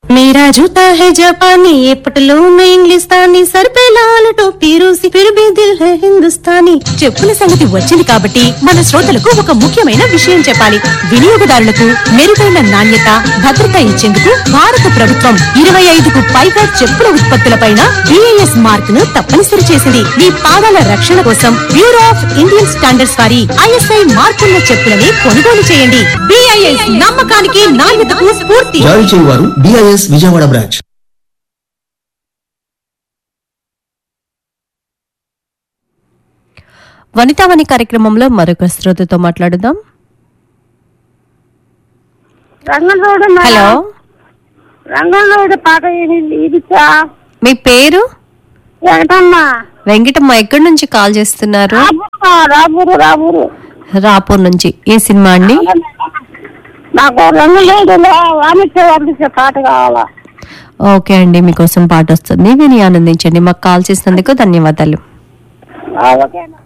मेरा जूता है जापानी ये पटलून इंग्लिस्तानी सर पे लाल टोपी रूसी फिर भी दिल है हिंदुस्तानी చెప్పుల సంగతి వచ్చింది కాబట్టి మన శ్రోతలకు ఒక ముఖ్యమైన విషయం చెప్పాలి వినియోగదారులకు మెరుగైన నాణ్యత భద్రత ఇచ్చేందుకు భారత ప్రభుత్వం ఇరవై ఐదుకు పైగా చెప్పుల ఉత్పత్తులపైన బిఐఎస్ మార్క్ ను తప్పనిసరి చేసింది మీ పాదాల రక్షణ కోసం బ్యూరో ఆఫ్ ఇండియన్ స్టాండర్డ్స్ వారి ఐఎస్ఐ మార్కున్న చెప్పులని కొనుగోలు చేయండి బిఐఎస్ నమ్మకానికి నాణ్యతకు స్ఫూర్తి జారీ చేయువారు డిఐఎస్ విజయవాడ బ్రాంచ్ వనితావని కార్యక్రమంలో మరొక శ్రోతతో మాట్లాడుదాం రంగంలోడు హలో రంగంలోడు పాట ఇది ఇదిచ్చా మీ పేరు వెంకటమ్మ వెంకటమ్మ ఎక్కడి నుంచి కాల్ చేస్తున్నారు రాబూరు రాబూరు రాబూరు రాపూర్ నుంచి ఏ సినిమా అండి నాకు రంగంలోడులో వామిచ్చే పంపించే పాట కావాలా ఓకే అండి మీకోసం పాట వస్తుంది విని ఆనందించండి మాకు కాల్ చేసినందుకు ధన్యవాదాలు ఆ, ఓకేనా